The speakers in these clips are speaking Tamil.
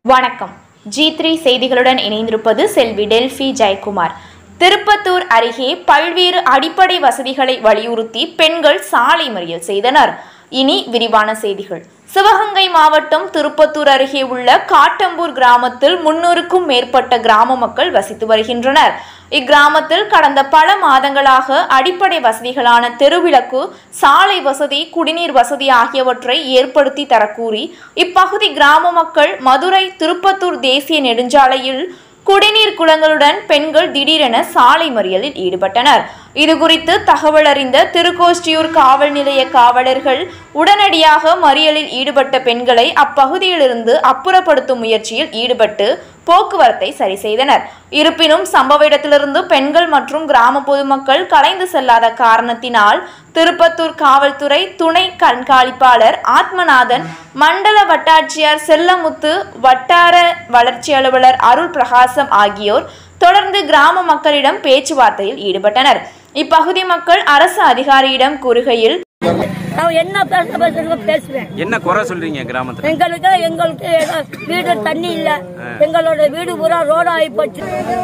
வணக்கம் ஜி த்ரீ செய்திகளுடன் இணைந்திருப்பது செல்வி டெல்பி ஜெயக்குமார் திருப்பத்தூர் அருகே பல்வேறு அடிப்படை வசதிகளை வலியுறுத்தி பெண்கள் சாலை மறியல் செய்தனர் இனி விரிவான செய்திகள் சிவகங்கை மாவட்டம் திருப்பத்தூர் அருகே உள்ள காட்டம்பூர் கிராமத்தில் முன்னூறுக்கும் மேற்பட்ட கிராம மக்கள் வசித்து வருகின்றனர் இக்கிராமத்தில் கடந்த பல மாதங்களாக அடிப்படை வசதிகளான தெருவிளக்கு சாலை வசதி குடிநீர் வசதி ஆகியவற்றை ஏற்படுத்தி தரக்கூறி இப்பகுதி கிராம மக்கள் மதுரை திருப்பத்தூர் தேசிய நெடுஞ்சாலையில் குடிநீர் குளங்களுடன் பெண்கள் திடீரென சாலை மறியலில் ஈடுபட்டனர் இதுகுறித்து தகவல் அறிந்த திருக்கோஷ்டியூர் காவல் நிலைய காவலர்கள் உடனடியாக மறியலில் ஈடுபட்ட பெண்களை அப்பகுதியிலிருந்து அப்புறப்படுத்தும் முயற்சியில் ஈடுபட்டு போக்குவரத்தை சரி செய்தனர் இருப்பினும் சம்பவ இடத்திலிருந்து பெண்கள் மற்றும் கிராம பொதுமக்கள் கலைந்து செல்லாத காரணத்தினால் திருப்பத்தூர் காவல்துறை துணை கண்காணிப்பாளர் ஆத்மநாதன் மண்டல வட்டாட்சியர் செல்லமுத்து வட்டார வளர்ச்சி அலுவலர் அருள் பிரகாசம் ஆகியோர் தொடர்ந்து கிராம மக்களிடம் பேச்சுவார்த்தையில் ஈடுபட்டனர் இப்பகுதி மக்கள் அரசு அதிகாரியிடம் கூறுகையில் நான் என்ன பேச பேசுறதோ பேசுவேன் என்ன குறை சொல்றீங்க கிராமத்துல எங்களுக்கு எங்களுக்கு ஏதோ வீடு தண்ணி இல்ல எங்களோட வீடு பூரா ரோடு ஆகி போச்சு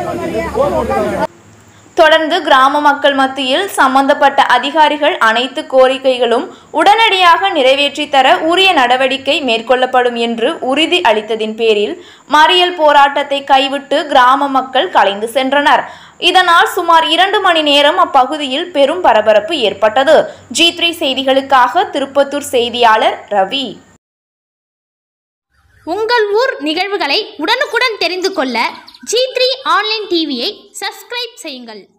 தொடர்ந்து கிராம மக்கள் மத்தியில் சம்பந்தப்பட்ட அதிகாரிகள் அனைத்து கோரிக்கைகளும் உடனடியாக நிறைவேற்றி தர உரிய நடவடிக்கை மேற்கொள்ளப்படும் என்று உறுதி அளித்ததின் பேரில் மறியல் போராட்டத்தை கைவிட்டு கிராம மக்கள் கலைந்து சென்றனர் இதனால் சுமார் இரண்டு மணி நேரம் அப்பகுதியில் பெரும் பரபரப்பு ஏற்பட்டது ஜி த்ரீ செய்திகளுக்காக திருப்பத்தூர் செய்தியாளர் ரவி உங்கள் ஊர் நிகழ்வுகளை உடனுக்குடன் தெரிந்து கொள்ள ஜி த்ரீ ஆன்லைன் டிவியை சப்ஸ்கிரைப் செய்யுங்கள்